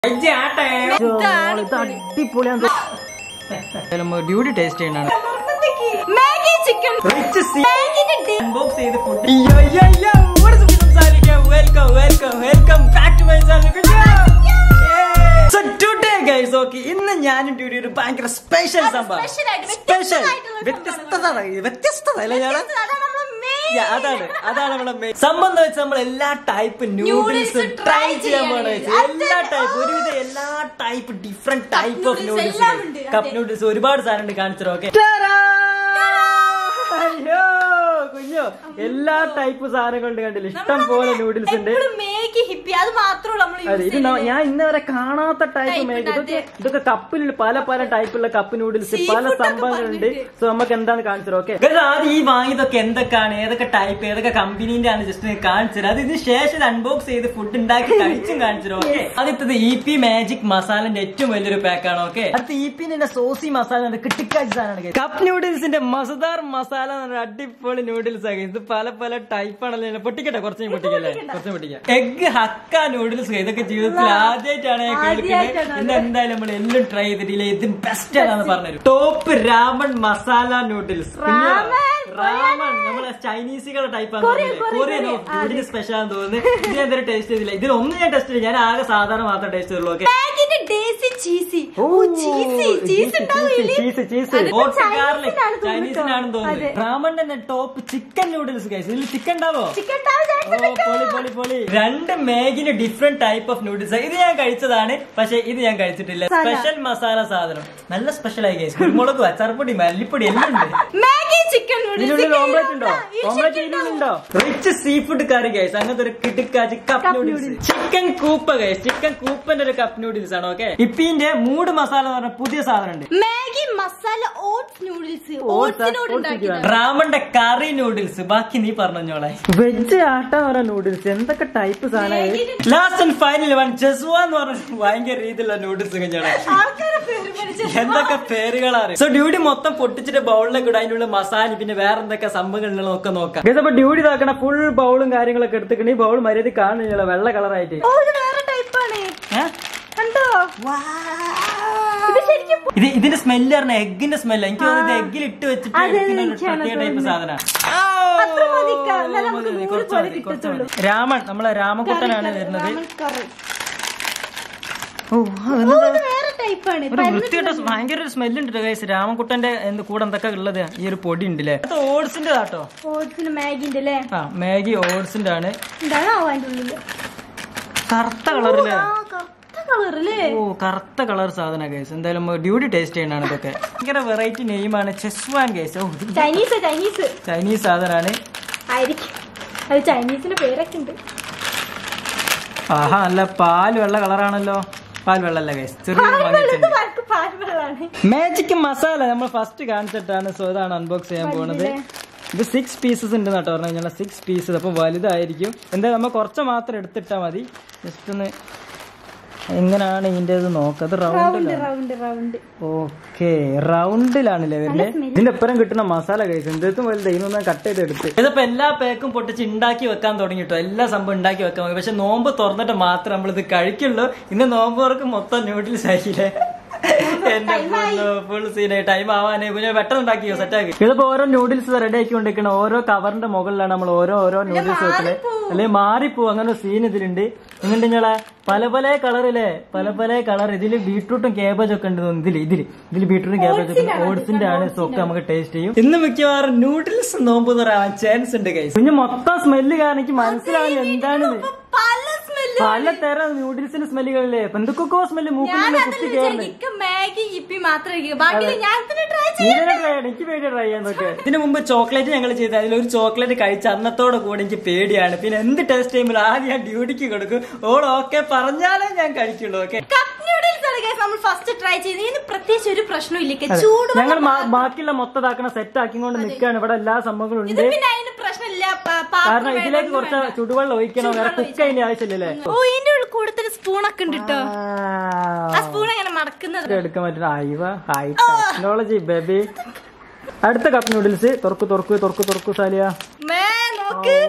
അടിപൊളിയാണ് Duty taste ചെയ്യണാണ് Maggi chicken unbox ചെയ്ത് food welcome welcome welcome back to my guys okay ഇന്ന് ഞാനും ഡ്യൂട്ടി ഒരു ഭയങ്കര സ്പെഷ്യൽ സംഭവം special ആയിട്ട് സ്പെഷ്യൽ വ്യത്യസ്തമായിട്ടുള്ള വ്യത്യസ്തത വ്യത്യസ്തത അല്ലേ ഞാൻ main. Yeah, അതാണ് അതാണ് നമ്മളെ main. സംഭവം എന്ന് വെച്ചാൽ നമ്മൾ എല്ലാ type noodles Noodles try try ചെയ്യാൻ ചെയ്യാണ്. പോണ അത് എല്ലാ ടൈപ്പ് ഒരുവിധം എല്ലാ type different type of noodles noodles എല്ലാം ഉണ്ട്. കപ്പ് അതെ. നൂഡിൽസ് ഒരുപാട് സാധനം ഉണ്ട് കാണിച്ചോ ഓക്കെ അയ്യോ കുഞ്ഞോ എല്ലാ ടൈപ്പ് സാധനങ്ങളുണ്ട് കണ്ടില്ല ഇഷ്ടം പോലെ നൂഡിൽസ് ഉണ്ട് എപ്പോഴും മാഗി ഹിപ്പി അത് മാത്രമേ നമ്മൾ അതെ ഇത് ന- ഞാൻ ഇന്ന് വരെ കാണാത്ത ടൈപ്പ് Type മേക്ക് ഉണ്ട്, ഇതൊക്കെ അതെ. ഇതൊക്കെ കപ്പിൽ പല പല ടൈപ്പുള്ള കപ്പ് നൂഡിൽസ് Sea പല food ഒക്കെ സംഭവങ്ങളുണ്ട് പറഞ്ഞിട്ട്. സോ നമുക്ക് എന്താണ് കാണിച്ചത് ഓക്കെ ആദ്യം ഈ വാങ്ങിയതൊക്കെ എന്തൊക്കെയാണ് ഏതൊക്കെ ടൈപ്പ് ഏതൊക്കെ കമ്പനീന്റെ ആണ് ജസ്റ്റ് കാണിച്ചത് അത് ഇതിന് ശേഷം ഇത് അൺബോക്സ് ചെയ്ത് ഫുഡ് ഉണ്ടാക്കി കഴിച്ചും കാണിച്ചത് ഓക്കെ ആദ്യത്തത് ഇ പി മാജിക് മസാലന്റെ ഏറ്റവും വലിയൊരു പാക്കാണ് ഓക്കെ അടുത്ത ഇ പിന്റെ സോസി മസാല കിട്ടിക്കാച്ച സാധനമാണ് കപ്പ് നൂഡിൽസിന്റെ മസദാർ മസാല എന്ന് പറഞ്ഞ അടിപൊളി നൂഡിൽസ് ആക്കി ഇത് പല പല ടൈപ്പ് ആണല്ലോ പൊട്ടിക്കട്ടെ കുറച്ചും പൊട്ടിക്കല്ലേ കുറച്ചും പൊട്ടിക്കാം എഗ് ഹക്ക നൂഡിൽസ് ഇതൊക്കെ ജീവിതത്തിൽ ആദ്യമായിട്ടാണ് ഞാൻ കേൾക്കുന്നത് ആദ്യായിട്ടാണ് ഇന്ന് എന്തായാലും നമ്മൾ എല്ലാം ട്രൈ ചെയ്തിട്ടില്ല ഇത് ബെസ്റ്റ് ആണെന്ന് പറഞ്ഞു top ramen masala noodles ramen, ramen നമ്മളെ ചൈനീസുകളുടെ ടൈപ്പ് ആണ് കൊറിയൻ, കൊറിയൻ കൊറിയൻ. ഇതിന് സ്പെഷ്യൽ ആണെന്ന് തോന്നുന്നു ഇത് ഞാൻ ഇതുവരെ ടേസ്റ്റ് ചെയ്തില്ല ഇതിൽ ഒന്നും ഞാൻ ടേസ്റ്റ് ചെയ്തില്ല ഞാൻ ആകെ സാധാരണ മാത്രം ടേസ്റ്റ് ചെയ്തുള്ളൂ ഓക്കെ മാഗിന്റെ ഡേസി ചീസി ഓ ചീസി ചീസ് ഉണ്ടാവില്ലേ ചീസ് ചീസ് അതിപ്പോ ചൈനീസിനാണ് തോന്നുന്നു ചൈനീസിനാണെന്ന് തോന്നുന്നു അതെ. രാമന്റെ തന്നെ ടോപ്പ് ചിക്കൻ നൂഡിൽസ് ഗൈസ് ഇതിൽ ചിക്കൻ ഉണ്ടാവോ ചിക്കൻ ഓ, പൊളി പൊളി പൊളി രണ്ട് മാഗിന് ഡിഫറെന്റ് ടൈപ്പ് ഓഫ് നൂഡിൽസ് ഇത് ഞാൻ കഴിച്ചതാണ് പക്ഷെ ഇത് ഞാൻ കഴിച്ചിട്ടില്ല മസാല. സ്പെഷ്യൽ മസാല സാധനം നല്ല സ്പെഷ്യൽ ആയി ഗൈസ് കുരുമുളക് അച്ചാർപ്പൊടി മല്ലിപ്പൊടി എല്ലാം ഉണ്ട് മാഗി ചിക്കൻ ഇതിനുള്ളിൽ ഓംലെറ്റ് ഉണ്ടോ ഓംലെറ്റ് ഇതിനുള്ളിലുണ്ടോ rich seafood curry guys അങ്ങനത്തെ ഒരു കിടുക്കാച്ച് cup Cup noodles noodles. Chicken കൂപ്പ ഗൈസ് ചിക്കൻ കൂപ്പന്റെ ഒരു കപ്പ് നൂഡിൽസ് ആണ് ഓക്കെ ഇപ്പിന്റെ മൂട് മസാല എന്ന് പറഞ്ഞ പുതിയ സാധനം ഉണ്ട് മാഗി മസാല ഓട്സ് നൂഡിൽസ് ഓട്സിനോട് ഉണ്ടാക്കിയത് റാമന്റെ കറി നൂഡിൽസ് ബാക്കി നീ പറഞ്ഞോളെ വെജ് ആട്ട പറഞ്ഞ നൂഡിൽസ് എന്തൊക്കെ ടൈപ്പ് സാധനം ലാസ്റ്റ് ആൻഡ് ഫൈനൽ വൺ ജസ്വ എന്ന് പറഞ്ഞ ഭയങ്കര രീതിയിലുള്ള നൂഡിൽസ് കഴിഞ്ഞാണ് ആൾക്കാരെ പേര് പഠിച്ച എന്തൊക്കെ പേരുകളാണ് സോ ഡ്യൂട്ടി മൊത്തം പൊട്ടിച്ചിട്ട് ബൗളിലേക്ക് ഇടും അതിനുള്ള മസാല പിന്നെ വേറെ എന്തൊക്കെ സംഭവങ്ങളിലൊക്കെ നോക്കാം Guys, അപ്പൊ ഡ്യൂട്ടി ഇതാക്കണ ഫുൾ ബൗളും കാര്യങ്ങളൊക്കെ എടുത്തിക്കണ ഈ ബൗൾ മര്യാദ കാണുന്നില്ല വെള്ള കളറായിട്ട് ഓ ഇത് വേറെ ടൈപ്പാണ് കണ്ടോ ഇത് ശരിക്കും ഇത് ഇതിന്റെ സ്മെല്ല് പറഞ്ഞ എഗിന്റെ സ്മെല്ല് എനിക്ക് തോന്നുന്നത് എഗ്ഗിൽ ഇട്ട് വെച്ചിട്ട് അതെ, എടുക്കുന്ന ഒരു എനിക്കാണ് പ്രത്യേക ടൈപ്പ് തോന്നുന്നത്. സാധനം അത്ര മതി, ക- എന്നാലേ നമുക്ക് നൂറ് പോലെ കിട്ടത്തുള്ളൂ. രാമൻ നമ്മളെ രാമകുട്ടനാണ് വരുന്നത് രാമൻ കറി. ഓ ഓ ഇത് വേറെ ടൈപ്പാണ് ഒരു വൃത്തിയായിട്ട് ഭയങ്കര ഒരു സ്മെല്ല് ഉണ്ട് ഗൈസ് രാമൻകുട്ടന്റെ എന്ത് കൂടെ എന്തൊക്കെ ഉള്ളത് ഈ ഒരു പൊടി ഉണ്ടല്ലേ അത് ഓട്സിന്റെ കേട്ടോ ഓട്സിന് മാഗിന്റെ അല്ലേ ആ മാഗി ഓട്സിന്റെ ആണ് എന്താണോ അതിന്റെ ഉള്ളില് കറുത്ത കളറില് ആ കറുത്ത കളർ അല്ലേ ഓ കറുത്ത കളർ സാധന ഗൈസ് എന്തായാലും ഡ്യൂട്ടി ടേസ്റ്റ് ചെയ്യണാണ് ഇതൊക്കെ ഭയങ്കര വെറൈറ്റി നെയിമാണ് ചെസ്വാൻ ഗൈസ് ഓ ഇത് ചൈനീസ് ചൈനീസ് ചൈനീസ് സാധനമാണ് ആയിരിക്കും അത് ചൈനീസിന്റെ പേരൊക്കെ ഉണ്ട് ആഹാ നല്ല പാൽ വെള്ള കളറാണല്ലോ പാൽ വെള്ളല്ല ഗൈസ് ചെറിയ വെള്ളത്ത് വർക്ക് പാൽവെള്ളാണ് മാജിക് മസാല നമ്മൾ ഫസ്റ്റ് കാണിച്ചിട്ടാണ് സോ ഇതാണ് അൺബോക്സ് ചെയ്യാൻ പോകുന്നത് ഇത് സിക്സ് പീസസ് ഉണ്ട് കേട്ടോ പറഞ്ഞു കഴിഞ്ഞാൽ സിക്സ് പീസസ് അപ്പൊ വലുതായിരിക്കും എന്താ നമ്മൾ കുറച്ച് മാത്രം എടുത്തിട്ടാ മതി ജസ്റ്റ് ഒന്ന് എങ്ങനെയാണ് ഇതിന്റെ ഇത് നോക്കത് റൗണ്ട് റൗണ്ടിലാണ് റൗണ്ട് റൗണ്ട് ഓക്കെ റൗണ്ടിലാണല്ലേ വരുന്നത് smell. ഇതിന്റെ ഒപ്പരം കിട്ടുന്ന മസാല കഴിച്ചു എന്തും വലുത് ഇതിനൊന്നും കട്ട് ചെയ്ത് എടുത്ത് ഇതിപ്പോ എല്ലാ പേക്കും പൊട്ടിച്ച് ഉണ്ടാക്കി വെക്കാൻ തുടങ്ങിട്ടോ എല്ലാ സംഭവം ഉണ്ടാക്കി വെക്കാൻ തുടങ്ങി പക്ഷെ നോമ്പ് തുറന്നിട്ട് മാത്രം നമ്മൾ ഇത് കഴിക്കുള്ളൂ ഇന്ന് നോമ്പ് തുറക്ക് മൊത്തം ന്യൂഡിൽസ് ആക്കിയില്ലേ എന്റെ ഫുൾ സീനായി ടൈം ആവാനേ പിന്നെ പെട്ടെന്ന് ഉണ്ടാക്കിയോ സെറ്റാക്കി ഇതിപ്പോ ഓരോ നൂഡിൽസ് റെഡി ആക്കി കൊണ്ടിരിക്കണം ഓരോ കവറിന്റെ മുകളിലാണ് നമ്മൾ ഓരോ ഓരോ നൂഡിൽസ് വെക്കല് അല്ലെ മാറിപ്പോ അങ്ങനെ ഒരു സീൻ ഇതിലുണ്ട് എന്നിട്ട് ഞങ്ങളെ പല പല കളറിലെ പല പല കളർ ഇതില് ബീട്രൂട്ടും കേബേജ് ഒക്കെ ഉണ്ട് തോന്നുന്നു ഇതില് ഇതില് ഇതില് ബീട്രൂട്ടും കേബേജ് ഒക്കെ ഓട്സിന്റെ ആണ് സൊക്കെ നമുക്ക് ടേസ്റ്റ് ചെയ്യും ഇന്ന് മിക്കവാറും നൂഡിൽസ് നോമ്പ് പറയാൻ ചാൻസ് ഉണ്ട് കൈസ് കുഞ്ഞ് മൊത്തം സ്മെല്ല് കാരണം എനിക്ക് മനസ്സിലാവില്ല എന്താണെന്ന് പല സ്മെല്ല് പലതരം നൂഡിൽസിന്റെ സ്മെല്ലുകളില്ലേ എന്തൊക്കെയോ സ്മെല്ല് മൂക്കിൽ കുത്തി കയറുന്നത് എനിക്ക് മാഗി ഇപ്പി മാത്രമേ കഴിക്കൂ. ബാക്കി ഞാൻ തന്നെ ട്രൈ നീ തന്നെ try ചെയ്യണം. എനിക്ക് പേടി ട്രൈ ചെയ്യാന്നൊക്കെ ഇതിനു മുമ്പ് ചോക്ലേറ്റ് ഞങ്ങൾ ചെയ്ത് അതിലൊരു ചോക്ലേറ്റ് കഴിച്ച അന്നത്തോടെ കൂടെ എനിക്ക് പേടിയാണ് പിന്നെ എന്ത് ടേസ്റ്റ് ചെയ്യുമ്പോൾ ആദ്യം ഞാൻ ഡ്യൂട്ടിക്ക് കൊടുക്കും ഓൾ ഓക്കെ പറഞ്ഞാലേ ഞാൻ കഴിക്കുള്ളൂ ഓക്കെ കപ്പ് നൂഡിൽസ് ആണ് guys നമ്മൾ ഫസ്റ്റ് ട്രൈ ചെയ്ത് ഇതിന് പ്രത്യേകിച്ച് ഒരു പ്രശ്നമില്ല ചൂട് ഞങ്ങൾ ബാക്കിയുള്ള മൊത്തതാക്കണ സെറ്റ് ആക്കിക്കൊണ്ട് നിൽക്കുകയാണ് ഇവിടെ എല്ലാ സംഭവങ്ങളും ഇത് ഉണ്ട് പിന്നെ അതിന് പ്രശ്നമില്ല പ- പാത്രം കാരണം ഇതിലേക്ക് വേണമെന്ന് കുറച്ച് വേണ്ട. ചുടുവെള്ളം ഒഴിക്കണം വേറെ കുക്ക് അതിന്റെ ആവശ്യമില്ലല്ലേ ഓ ഇതിന്റെ ഉള്ളിൽ കൂടുതൽ സ്പൂണൊക്കെ ഉണ്ട് കേട്ടോ ആ സ്പൂൺ എങ്ങനെ മടക്കുന്നത് എടുക്കാൻ പറ്റുന്ന അയവ ഹൈ ടെക്നോളജി ബേബി അടുത്ത കപ്പ് നൂഡിൽസ് തുറക്കു തുറക്കു തുറക്കു തുറക്കു സാലിയ മേ നോക്ക് ഓ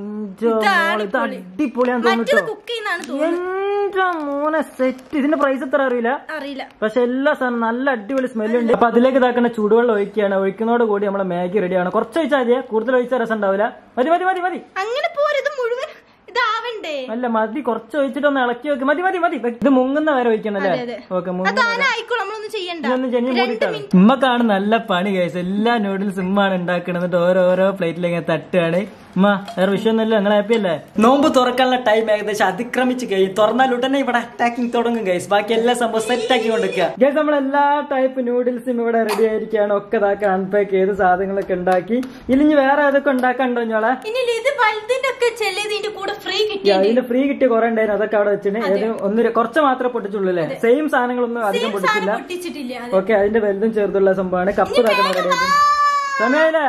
അഞ്ചോ ഇതാണ് മോളെ, ഇത് പൊളി. അടിപൊളിയാന്ന് മറ്റത് തോന്നിട്ടോ കുക്ക് ചെയ്യുന്നതാണ് തോന്നുന്നത് എന്റെ മോനെ സെറ്റ് ഇതിന്റെ പ്രൈസ് എത്ര അറിയില്ല അറിയില്ല പക്ഷെ എല്ലാ സാധനം നല്ല അടിപൊളി സ്മെല്ലുണ്ട് അപ്പൊ അതിലേക്ക് ഇതാക്കുന്ന ചൂടുവെള്ളം ഒഴിക്കുകയാണ് ഒഴിക്കുന്നതോട് കൂടി നമ്മളെ മാഗി റെഡിയാണ് കുറച്ച് ഒഴിച്ചാൽ മതിയെ കൂടുതൽ ഒഴിച്ചാൽ രസം ഉണ്ടാവില്ല മതി മതി മതി മതി അങ്ങനെ പോരത് മുഴുവൻ ഇതാവണ്ടേ അല്ല മതി കുറച്ച് ഒഴിച്ചിട്ട് ഒന്ന് ഇളക്കി വെക്ക് മതി മതി മതി ഇത് മുങ്ങുന്ന വരെ ഒഴിക്കണം അല്ലേ അതെ, അതെ. ഓക്കെ മുങ്ങുന്ന അതാന ആയിക്കോളും നമ്മളൊന്നും ചെയ്യണ്ട ഇതൊന്ന് ജനി രണ്ട് മൂടിയിട്ടാണ് മിനിറ്റ് ഉമ്മക്കാണ് നല്ല പണി കഴിച്ചത് എല്ലാ നൂഡിൽസ് ഉമ്മാണ് ഉണ്ടാക്കണത് എന്നിട്ട് ഓരോരോ പ്ലേറ്റിലേക്ക് തട്ടുകയാണ് ഉമ്മ വേറെ വിഷയമൊന്നുമില്ല നിങ്ങൾ ഹാപ്പി അല്ലേ നോമ്പ് തുറക്കാനുള്ള ടൈം ഏകദേശം അതിക്രമിച്ച് കഴിയും തുറന്നാൽ ഉടനെ ഇവിടെ അറ്റാക്കിംഗ് തുടങ്ങും ഗൈസ് ബാക്കി എല്ലാ സംഭവം സെറ്റ് ആക്കി കൊണ്ടിരിക്കുക ഗൈസ് നമ്മൾ എല്ലാ ടൈപ്പ് നൂഡിൽസും ഇവിടെ റെഡി ആയിരിക്കുകയാണ് ഒക്കെ ഇതാക്കി അൺപാക്ക് ചെയ്ത് സാധനങ്ങളൊക്കെ ഉണ്ടാക്കി ഇനി വേറെ ഏതൊക്കെ ഉണ്ടാക്കണ്ടോ ഞോളെ ഇനി ഇത് വലുതിന്റെ ഒക്കെ ചെല്ലിയതിന്റെ കൂടെ ഫ്രീ കിട്ടി അതിന്റെ ഫ്രീ കിട്ടിയ കുറെ ഉണ്ടായിരുന്നു അതൊക്കെ അവിടെ വെച്ചിട്ട് ഏത് ഒന്ന് കുറച്ച് മാത്രമേ പൊട്ടിച്ചുള്ളൂ അല്ലേ സെയിം സാധനങ്ങളൊന്നും അധികം പൊട്ടിച്ചില്ല സാധനം പൊട്ടിച്ചിട്ടില്ല അത്. ഓക്കെ അതിന്റെ വലുതും ചെറുതുള്ള സംഭവമാണ് കപ്പ് ഇതാക്കുന്ന റെഡി സമയമില്ലേ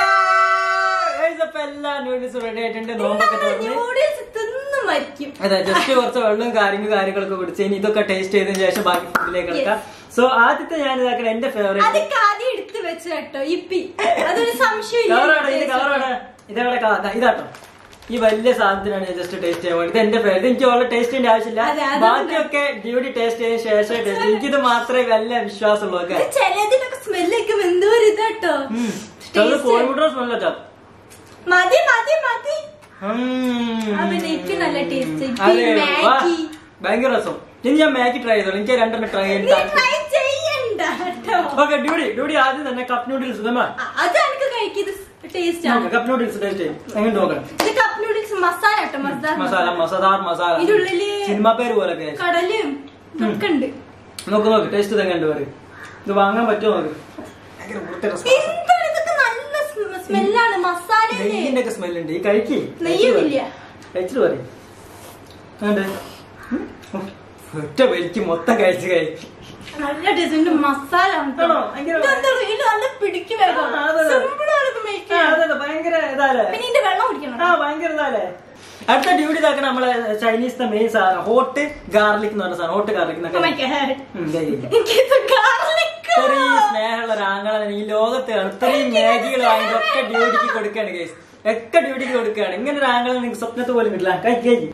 Guys, അപ്പൊ എല്ലാ നൂഡിൽസും റെഡി ആയിട്ടുണ്ട് നോമ്പൊക്കെ തുറന്ന് നൂഡിൽസ് തിന്ന് മരിക്കും അതെ ജസ്റ്റ് കുറച്ച് വെള്ളവും കാര്യങ്ങളും കാര്യങ്ങളൊക്കെ കുടിച്ച് ഇനി ഇതൊക്കെ ടേസ്റ്റ് ചെയ്തതിന് ശേഷം ബാക്കി ഫുഡിലേക്ക് കിടക്കാം സോ ആദ്യത്തെ ഞാൻ ഇതാക്കണ എന്റെ ഫേവറേറ്റ് അതൊക്കെ ആദ്യം എടുത്ത് വെച്ച് കേട്ടോ ഇപ്പി അതൊരു കളറാണ് ഇത് സംശയം കളറാണ് ഇതവിടെ കാ- ഇതാട്ടോ ഈ വലിയ സാധനത്തിനാണ് ഞാൻ ജസ്റ്റ് ടേസ്റ്റ് ചെയ്യാൻ വേണ്ടി ഇത് എന്റെ ഫേവറേറ്റ് എനിക്ക് ഓൾറെഡി ടേസ്റ്റ് ചെയ്യേണ്ട ആവശ്യമില്ല അതെ, അതുകൊണ്ട്. ബാക്കിയൊക്കെ ഡ്യൂട്ടി ടേസ്റ്റ് ചെയ്തതിന് ശേഷം ടേസ്റ്റ് എനിക്കിത് മാത്രമേ വലിയ വിശ്വാസമുള്ളൂ ഒക്കെ ചിലതിനൊക്കെ സ്മെല്ലൊക്കെ എന്തോ ഒരു ഇതാട്ടോ ചിലത് കോഴിമുട്ട സ്മെല്ലോ മതി മതി മതി ആ, പിന്നെ എനിക്ക് നല്ല ടേസ്റ്റ് മാഗി ഭയങ്കര രസം ഇനി ഞാൻ മാഗി ട്രൈ ചെയ്തോളൂ എനിക്ക് രണ്ടെണ്ണം ട്രൈ നീ ചെയ്യാൻ ട്രൈ ചെയ്യണ്ട കേട്ടോ ഓക്കെ ഡ്യൂടി ഡ്യൂടി ആദ്യം തന്നെ കപ്പ് നൂഡിൽസ് ആ, അത് എനിക്ക് കഴിക്കുന്നത് ടേസ്റ്റ് ആണ് കപ്പ് നൂഡിൽസ് ടേസ്റ്റ് ചെയ്യും എങ്ങനെ നോക്കണം ഇത് കപ്പ് നൂഡിൽസ് മസാല കേട്ടോ മസാല മസാല മസാദാർ മസാല ഇതിന്റെ ഉള്ളില് സിനിമ പേര് പോലെ ഒക്കെ. കടലും ഇതൊക്കെ ഉണ്ട് നോക്ക് നോക്ക് ടേസ്റ്റ് ഇതെങ്ങനെ ഉണ്ട് പറയും ഇത് വാങ്ങാൻ പറ്റുമോ നോക്ക് ഭയങ്കര വൃത്തികെട്ട smell. എന്താണ് ഇതൊക്കെ നല്ല സ്മെല്ലാണ് മസാലയില് നെയ്യിന്റെ ഒക്കെ സ്മെൽ ഉണ്ട് ഈ കഴിക്ക് നെയ്യുമില്ല. കഴിച്ചിട്ട് പറയും വേണ്ടേ ഉം? ഉം. ഒറ്റ വലിക്ക് മൊത്തം കഴിച്ച് കഴിക്കും നല്ല ടേസ്റ്റ് മസാല ഉണ്ട്. ആണോ? ഭയങ്കര- ഇതെന്താ അറിയോ? ഇതില് നല്ല പിടിക്ക് വേഗം ആ, അതെ, അതെ. സിമ്പിൾ ആണ് ഇത് make ആ, ചെയ്യാൻ. അതെ അതെ ഭയങ്കര ഇതാലേ പിന്നെ ഇതിന്റെ വെള്ളം കുടിക്കണം ആ ഭയങ്കര ഇതാലേ അടുത്ത ഡ്യൂട്ടി ഇതാക്കണ നമ്മളെ ചൈനീസിന്റെ മെയിൻ സാധനം ഹോട്ട് ഗാർലിക് എന്ന് പറഞ്ഞ സാധനം hot garlic Oh my God. എന്നൊക്കെ എനിക്കിത് garlic. ഇത്രയും സ്നേഹമുള്ള ഒരു ആങ്ങളെ ഈ ലോകത്ത് ഇത്രയും മാഗികൾ വാങ്ങിയതൊക്കെ ഡ്യൂട്ടിക്ക് കൊടുക്കുകയാണ് കേസ് ഒക്കെ ഡ്യൂട്ടിക്ക് കൊടുക്കുകയാണ് ഇങ്ങനെ ഒരു ആങ്ങളെ നിങ്ങൾക്ക് സ്വപ്നത്ത് പോലും കിട്ടില്ല കഴി കഴി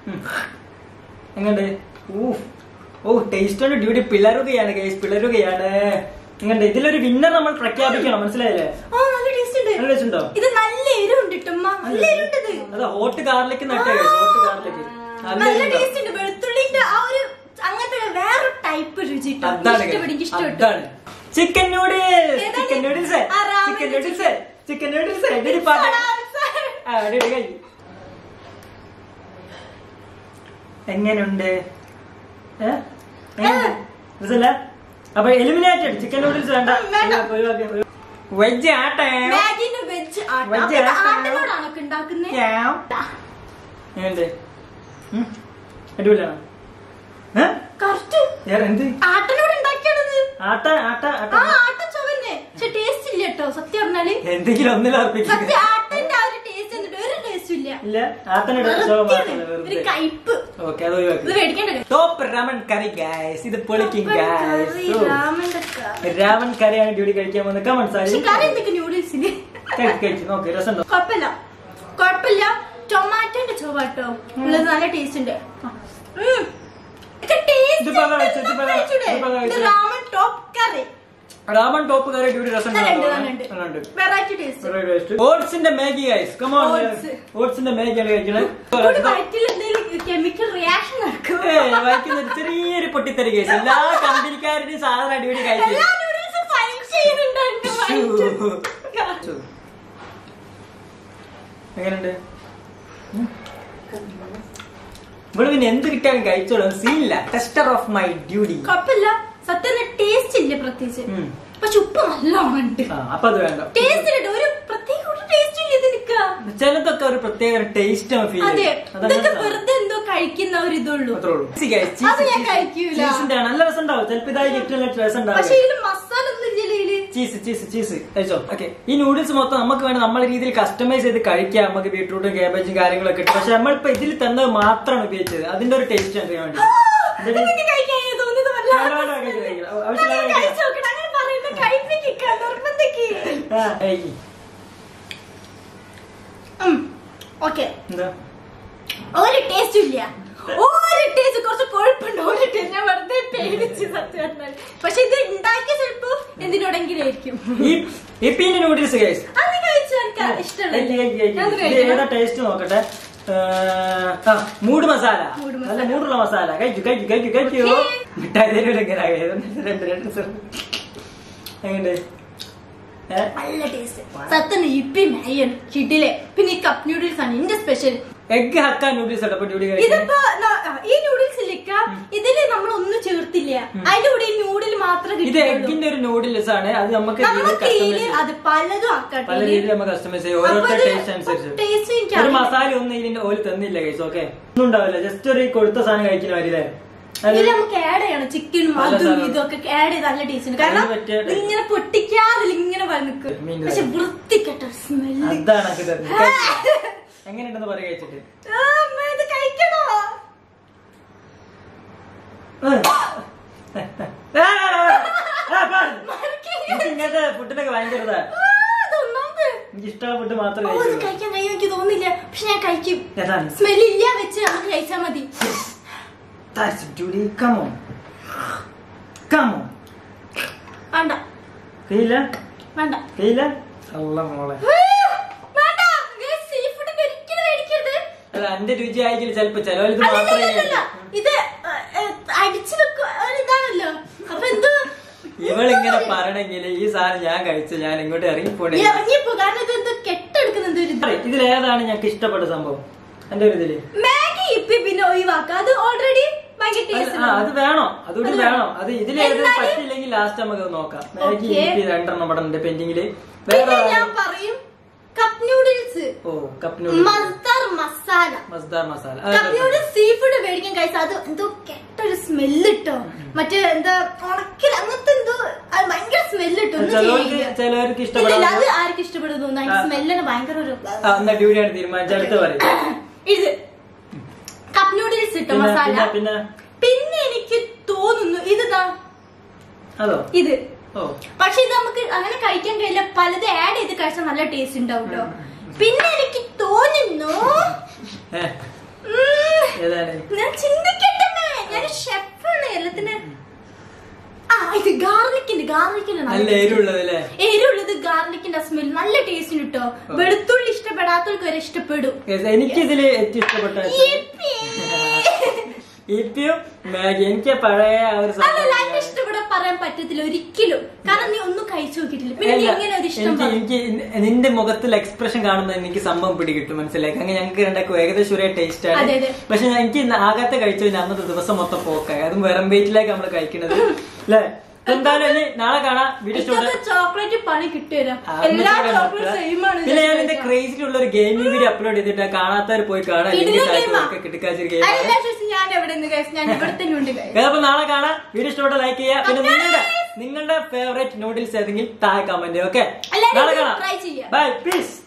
എങ്ങണ്ട് ഊ ഓ ടേസ്റ്റ് കൊണ്ട് ഡ്യൂട്ടി പിളരുകയാണ് കേസ് പിളരുകയാണ് എങ്ങണ്ട് ഇതിലൊരു വിന്നർ നമ്മൾ പ്രഖ്യാപിക്കണം മനസ്സിലായില്ലേ ആ, നല്ല taste ഉണ്ട്. നല്ല ടേസ്റ്റ് ഉണ്ടോ ഇത് നല്ല എരിവുണ്ട് ട്ടോ ഉമ്മ. നല്ല എരിവുണ്ട് ഇത്. അത് ഹോട്ട് ഗാർലിക് നട്ടേ ഹോട്ട് ഗാർലിക് നല്ല ടേസ്റ്റ് ഉണ്ട് വെളുത്തുള്ളിന്റെ ആ ഒരു അങ്ങനത്തെ വേറെ ടൈപ്പ് രുചി ട്ടോ. അതാണ് ഇഷ്ടപ്പെട്ടു എനിക്ക് ഇഷ്ടപ്പെട്ടു അതാണ് ചിക്കൻ നൂഡിൽസ് ഏതാണ്? ചിക്കൻ നൂഡിൽസ് ആ, ramen chicken chicken. Noodles chicken noodles എടി പാട്ട് ആ, അടി, അടി, കൈ. എങ്ങനുണ്ട് ഏ? എങ്ങനുണ്ട്? രസമില്ല? അപ്പൊ എലിമിനേറ്റഡ് ചിക്കൻ നൂഡിൽസ് വേണ്ട വേണ്ട. വെജ് ആട്ടെ മാഗിന്റെ വെജ് Veg ആട്ടോ. ആട്ടനോടാണോ ഉണ്ടാക്കുന്നത് എങ്ങനുണ്ട് ഉം? അടിപൊളിയാണോ ഏ? കറക്റ്റ് വേറെ എന്ത് ആട്ടനോട് ഉണ്ടാക്കിയാണത് ആട്ട ആട്ട ആട്ട ആ ആട്ട ചൊവന്നെ പക്ഷെ ടേസ്റ്റ് ഇല്ല കേട്ടോ സത്യം പറഞ്ഞാല് എന്തെങ്കിലും ഒന്നിലർപ്പിക്കും സത്യം ആട്ടന്റെ ആ ഒരു ടേസ്റ്റ് എന്നിട്ട് ഒരു ടേസ്റ്റ് ഇല്ല ഇല്ല ആട്ടനിടെ വെറുതെയാണ്. ഒരു കയ്പ് ഓക്കെ അത് ഇത് ഒഴിവാക്കി മേടിക്കണ്ടേ ടോപ്പ് രാമൻ കറി ഗൈസ് ഇത് പൊളിക്കും കറി, ഗൈസ് രാമന്റെ കറി. രാമൻ കറിയാണ് ഡ്യൂട്ടി കഴിക്കാൻ വന്നത് കമൺ പക്ഷെ സാരി കറി എന്തൊക്കെ നൂഡിൽസിന് കഴിച്ച് കഴിച്ച് നോക്ക് രസമുണ്ടോ കൊഴപ്പില്ല കൊഴപ്പില്ല ടൊമാറ്റോന്റെ ചൊവ്വ കേട്ടോ ഉള്ളത് നല്ല ടേസ്റ്റ് ഉണ്ട് ഉം. ഇത് taste ഇതിപ്പോ അതാ വെച്ചത്, ഉണ്ട്. ഇതിപ്പോ അതാ- കഴിച്ചൂടെ? ഇതിപ്പോ അതാ ഇത് വെച്ചത്. Ramen top curry ramen top curry Duty രസം നല്ലുണ്ട് നല്ലുണ്ട് വെറൈറ്റി ടേസ്റ്റ് ഓട്സിന്റെ മാഗി ഗൈസ് കമോൺ Oats. ഓട്സിന്റെ മാഗിയാണ് കഴിക്കണേ കൂടി വയറ്റിൽ എന്തെങ്കിലും കെമിക്കൽ റിയാക്ഷൻ നടക്കും വായിക്കുന്ന ഒരു ചെറിയൊരു പൊട്ടിത്തെറി കേസ് എല്ലാ കമ്പനിക്കാരുടെയും സാധനം അടിപൊളി കഴിക്കും എല്ലാ നൂഡിൽസും ഫൈറ്റ് ചെയ്യുന്നുണ്ട് എന്റെ വയറ്റിൽ. എങ്ങനെയുണ്ട് ഇവിടെ പിന്നെ എന്ത് കിട്ടിയാലും കഴിച്ചോളും സീനില്ല ടെസ്റ്റർ ഓഫ് മൈ ഡ്യൂട്ടി കുഴപ്പമില്ല സത്യം ടേസ്റ്റ് ഇല്ല പ്രത്യേകിച്ച് പക്ഷെ ഉപ്പ് നല്ലോണം ഉണ്ട് അപ്പൊ അത് വേണ്ട ടേസ്റ്റ് ഇല്ല ഒരു പ്രത്യേക ഒരു ടേസ്റ്റ് ഇല്ല ഇത് നിക്കാ ചിലതൊക്കെ ഒരു പ്രത്യേക ടേസ്റ്റ് ഫീൽ അതെ ഇതൊക്കെ വെറുതെ എന്തോ കഴിക്കുന്ന ഒരു ഇതുള്ളൂ അത് ഞാൻ കഴിക്കൂല. ചീസിന്റെ നല്ല രസം ഉണ്ടാവും ചിലപ്പോ ഇതായി ഏറ്റവും രസം പക്ഷെ ഉണ്ടാവും ഇതില് മസാല ഒന്നും ഇല്ലല്ലോ ഇതില് ചീസ് ചീസ് ചീസ് കഴിച്ചോ ഓക്കെ ഈ നൂഡിൽസ് മൊത്തം നമുക്ക് വേണം നമ്മളെ രീതിയിൽ കസ്റ്റമൈസ് ചെയ്ത് കഴിക്കാം നമുക്ക് ബീട്രൂട്ടും കാബേജും കാര്യങ്ങളൊക്കെ ഇട്ട് പക്ഷെ നമ്മളിപ്പോ ഇതിൽ തന്നത് മാത്രമാണ് ഉപയോഗിച്ചത് അതിന്റെ ഒരു ടേസ്റ്റ് അറിയാൻ വേണ്ടി ഇതില് ഇതൊക്കെ കഴിക്കാൻ തോന്നിയത് വല്ല വേണ്ട, വേണ്ട, കഴിക്കില്ല, കഴിക്കില്ല. ആവശ്യമില്ല, ഞാൻ കഴിക്കില്ല. കഴിച്ചു നോക്കണം അങ്ങനെ പറയുന്ന കഴിപ്പിക്കുക നിർബന്ധിക്ക് ആ, ഏയ്. ഉം. ഓക്കെ എന്താ ഒരു ടേസ്റ്റും ഇല്ല ഒരു ടേസ്റ്റ് കുറച്ച് കൊഴുപ്പുണ്ട് ഒരു ടേസ്റ്റ് ഞാൻ വെറുതെ പേടിച്ച് സത്യം പറഞ്ഞാൽ പക്ഷെ ഇത് ഉണ്ടാക്കിയ ചിലപ്പോ എന്തിനോടെങ്കിലും ആയിരിക്കും ഈ ഇപ്പിന്റെ നൂഡിൽസ് ഗൈസ് അത് കഴിച്ചു എനിക്ക് ഇഷ്ടമല്ല ഞാൻ അത് ഏതാ കഴിക്കണം. ടേസ്റ്റ് നോക്കട്ടെ ആ, ആ, മൂട് മസാല മൂട് മസാല. നല്ല മൂടുള്ള മസാല കഴിച്ചു കഴിച്ചു കഴിച്ചു കഴിച്ചു Okay. മിഠായി തരൂല ഇങ്ങനെ രണ്ട് രണ്ട് ചെറു എങ്ങനെ ഏ നല്ല ടേസ്റ്റ് സത്യം ഇപ്പി മയ്യൻ കിട്ടില്ലേ പിന്നെ ഈ കപ്പ് നൂഡിൽസ് ആണ് എന്റെ സ്പെഷ്യൽ എഗ് ഹക്ക നൂഡിൽസ് ആണ് ഡ്യൂട്ടി കഴിക്കുന്നത് ഇതിപ്പോ ന- ഈ നൂഡിൽസ് ഇല്ലിക്ക ഇതില് നമ്മൾ ഒന്നും ചേർത്തില്ല അതിന്റെ കൂടെ ഈ നൂഡിൽ മാത്രം ഇത് കിട്ടുള്ളൂ എഗിന്റെ ഒരു നൂഡിൽസ് ആണ് അത് നമുക്ക് നമുക്ക് ഇതില് കസ്റ്റമൈസ് അത് പലതും പല ആക്കട്ടെ രീതിയിൽ നമുക്ക് കസ്റ്റമൈസ് ചെയ്യും ഓരോരുത്തർ അപ്പൊ ഇത് ടേസ്റ്റ് അനുസരിച്ച് taste എനിക്ക് ഒരു അറിയില്ല. മസാല ഒന്നും ഇതിന്റെ ഓല് തന്നില്ല കൈസ് ഓക്കെ ഒന്നും ഉണ്ടാവില്ല ജസ്റ്റ് ഒരു കൊടുത്ത സാധനം കഴിക്കുന്ന വരില്ലേ ഇതിൽ നമുക്ക് ആഡ് ചെയ്യണം ചിക്കനും പല അതും സാധനം. ഇതൊക്കെ ആഡ് ചെയ്ത് നല്ല ടേസ്റ്റ് ഉണ്ട് കാരണം അതിന് പറ്റിയ taste. ഇങ്ങനെ പൊട്ടിക്കാതെ ഇങ്ങനെ വന്നിക്ക് മീൻ പക്ഷെ വൃത്തിക്കെട്ട സ്മെല്ല് അതാണ് എനിക്ക് തരുന്നത് കഴിച്ച്. എങ്ങനെയുണ്ടെന്ന് പറയാ കഴിച്ചിട്ട് ഇത് കഴിക്കണോ ആ, ആ, ആ, എനിക്ക് ഇങ്ങനത്തെ ഫുഡിനൊക്കെ ഭയങ്കര ഇതാ. ആ, ഇതൊന്നാമത്. എനിക്ക് ഇഷ്ടമുള്ള ഫുഡ് മാത്രമേ ഓ, ഇത് കഴിക്കുള്ളൂ കഴിക്കാൻ കഴിയും എനിക്ക് തോന്നില്ല പക്ഷെ ഞാൻ കഴിക്കും ഏതാണ് സ്മെല് ഇല്ല വെച്ച് നമുക്ക് കഴിച്ചാൽ മതി That's Judy. Come on. Come on. വേണ്ട കഴിയില്ല വേണ്ട കഴിയില്ല അല്ല മോളെ വേണ്ട സീ ഫുഡ് ഒരിക്കലും മേടിക്കരുത് അല്ല എന്റെ രുചി ആയിരിക്കും ചിലപ്പോ ചിലവർ ഇത് അല്ല, മാത്രമേ അല്ല, അല്ല, കഴിക്കൂ. ഇത് അടിച്ചു വെക്കുക ഇതാണല്ലോ അപ്പൊ എന്തോ ഇവളിങ്ങനെ പറയണെങ്കിൽ ഈ സാധനം ഞാൻ കഴിച്ചു ഞാൻ ഇങ്ങോട്ട് ഇറങ്ങി പോണേ ഈ ഇറങ്ങിപ്പോ കാരണം ഇത് എന്തോ കെട്ടെടുക്കുന്ന ഒരു ഇത് ഇതിലേതാണ് ഞങ്ങൾക്ക് ഇഷ്ടപ്പെട്ട സംഭവം എന്റെ ഒരു ഇതില് മാഗി ഇപ്പൊ പിന്നെ ഒഴിവാക്കുക അത് ഓൾറെഡി ഭയങ്കര അത് ടേസ്റ്റ് ആ അത് വേണോ അതുകൂടി അത് വേണോ അത് ഇതിലേത് എന്നാലും- പറ്റില്ലെങ്കിൽ ലാസ്റ്റ് നമുക്ക് അത് നോക്കാം മാഗി Okay. ഇപ്പി രണ്ടെണ്ണം ഇവിടെ ഉണ്ട് പെൻഡിങ്ങില് പിന്നെ വേറെ ഞാൻ പറയും കപ്പ് നൂഡിൽസ് ഓ cup noodles mustard masala mustard masala cup noodles seafood മേടിക്കാൻ കഴിച്ചാൽ അത് എന്തോ കെട്ടൊരു സ്മെല്ല് ഇട്ടോ മറ്റേ എന്താ ഉണക്കിൽ അങ്ങനത്തെ എന്തോ അത് ഭയങ്കര സ്മെല്ല് ഇട്ടോ ഒന്നും ചിലവർക്ക് ചെയ്യില്ല. ചിലവർക്ക് ഇല്ല, ഇല്ല, ഇഷ്ടപ്പെടാം അത് ആർക്കും ഇഷ്ടപ്പെടുന്നു അതിന്റെ ആ. സ്മെല്ലിന് ഭയങ്കര ഒരു ആ, എന്നാ ഡ്യൂട്ടിയാണ് തീരുമാനിച്ച അടുത്ത് പറയും ഇത് കപ്പ് നൂഡിൽസ് ഇട്ടോ പിന്നെ മസാല പിന്നെ പിന്നെ പിന്നെ എനിക്ക് തോന്നുന്നു ഇതാ അതോ ഇത് ഓ പക്ഷെ ഇത് നമുക്ക് അങ്ങനെ കഴിക്കാൻ കഴിയില്ല പലത് ആഡ് ചെയ്ത് കഴിച്ചാൽ നല്ല ടേസ്റ്റ് ഉണ്ടാവും കേട്ടോ പിന്നെ എനിക്ക് തോന്നുന്നു ഏ, ഉം, ഏതാണ് ഞാൻ ചിന്തിക്കട്ടെ ഞാൻ ഷെഫാണ് എല്ലാത്തിന് ആ ഇത് ഗാർലിക്കിന്റെ ഗാർലിക്കിന്റെ നല്ല എരിവുള്ളത് അല്ലേ എരിവുള്ളത് ഗാർലിക്കിന്റെ സ്മെൽ നല്ല ടേസ്റ്റ് കിട്ടോ വെളുത്തുള്ളി ഇഷ്ടപ്പെടാത്തവർക്ക് വരെ ഇഷ്ടപ്പെടും Yes, എനിക്കിതില് ഏറ്റവും ഇഷ്ടപ്പെട്ട യിപ്പി. ഇപ്പിയും മാഗി എനിക്ക് പഴയ ആ ഒരു അതല്ല സംഭവം എന്നെ ഇഷ്ടപ്പെടാൻ പറയാൻ പറ്റത്തില്ല ഒരിക്കലും കാരണം നീ ഒന്നും കഴിച്ചു നോക്കിയിട്ടില്ല പിന്നെ നീ അല്ല, എങ്ങനെ അത് ഇഷ്ടം എനിക്ക് പറയും? എനിക്ക് നിന്റെ മുഖത്തിൽ എക്സ്പ്രഷൻ കാണുമ്പോൾ എനിക്ക് സംഭവം പിടികിട്ടും മനസ്സിലായി അങ്ങനെ ഞങ്ങൾക്ക് രണ്ടാക്കും ഏകദേശം ഒരേ ടേസ്റ്റ് ആണ് അതെ, അതെ. പക്ഷെ ഞാൻ- എനിക്ക് ഇന്ന് ആകാത്ത കഴിച്ചു കഴിഞ്ഞാൽ അന്നത്തെ ദിവസം മൊത്തം പോക്കായി അതും വെറും വെയിറ്റിലേക്ക് നമ്മൾ കഴിക്കുന്നത് അല്ലേ ഇപ്പൊ എന്തായാലും ഇനി നാളെ കാണാം വീഡിയോ എനിക്കത് ചോക്ലേറ്റ് പണി കിട്ടുവരാ എല്ലാ ചോക്ലേറ്റ് സെയിം ആണ് പിന്നെ ഞാൻ എന്റെ ക്രേസിലുള്ള ഒരു ഗെയിമിംഗ് വീഡിയോ അപ്ലോഡ് ചെയ്തിട്ട് കാണാത്തവർ പോയി കാണാം കിടിലൻ game ആ. കിടക്കാച്ചൊരു ഗെയിം എല്ലാ ദിവസവും ഞാൻ എവിടെ നിന്ന് കഴിച്ചു ഞാൻ ഇവിടെ തന്നെ ഉണ്ട് guys. അപ്പൊ നാളെ കാണാം വീഡിയോ ഇഷ്ടപ്പെട്ട ലൈക്ക് ചെയ്യുക പിന്നെ നിങ്ങളുടെ നിങ്ങളുടെ ഫേവറേറ്റ് നൂഡിൽസ് ഏതെങ്കിലും താഴെ കമന്റ് ഓക്കെ എല്ലാവരും നാളെ ഇത് കാണാം try ചെയ്യാം. By piece